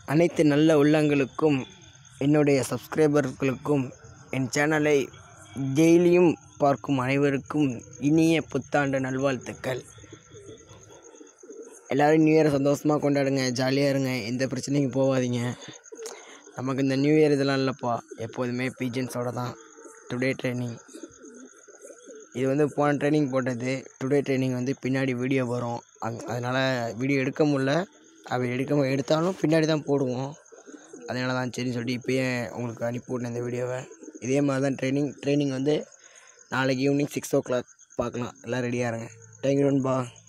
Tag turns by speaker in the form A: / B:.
A: அனைத்து நல்ல உள்ளங்களுக்கும் என்னுடைய சப்ஸ்கிரைபர்களுக்கும் என் சேனலை டெய்லியும் பார்க்கும் அனைவருக்கும் இனிய புத்தாண்டு நல்வாழ்த்துக்கள் எல்லோரும் நியூ இயரை சந்தோஷமாக கொண்டாடுங்க ஜாலியாக இருங்க எந்த பிரச்சனைக்கும் போகாதீங்க நமக்கு இந்த நியூ இயர் இதெல்லாம் இல்லைப்பா எப்போதுமே பீஜன்ஸோட தான் டுடே ட்ரைனிங் இது வந்து போன ட்ரைனிங் போட்டது டுடே ட்ரைனிங் வந்து பின்னாடி வீடியோ வரும் அங் அதனால் வீடியோ எடுக்க முடில அப்படி எடுக்க எடுத்தாலும் பின்னாடி தான் போடுவோம் அதனால தான் சரின்னு சொல்லிட்டு இப்போயே உங்களுக்கு அனுப்பி விட்டேன் இந்த வீடியோவை இதே மாதிரி தான் ட்ரைனிங் ட்ரைனிங் வந்து நாளைக்கு ஈவினிங் சிக்ஸ் ஓ கிளாக் பார்க்கலாம் எல்லாம் ரெடியாக இருங்க தேங்க்யூ நண்பா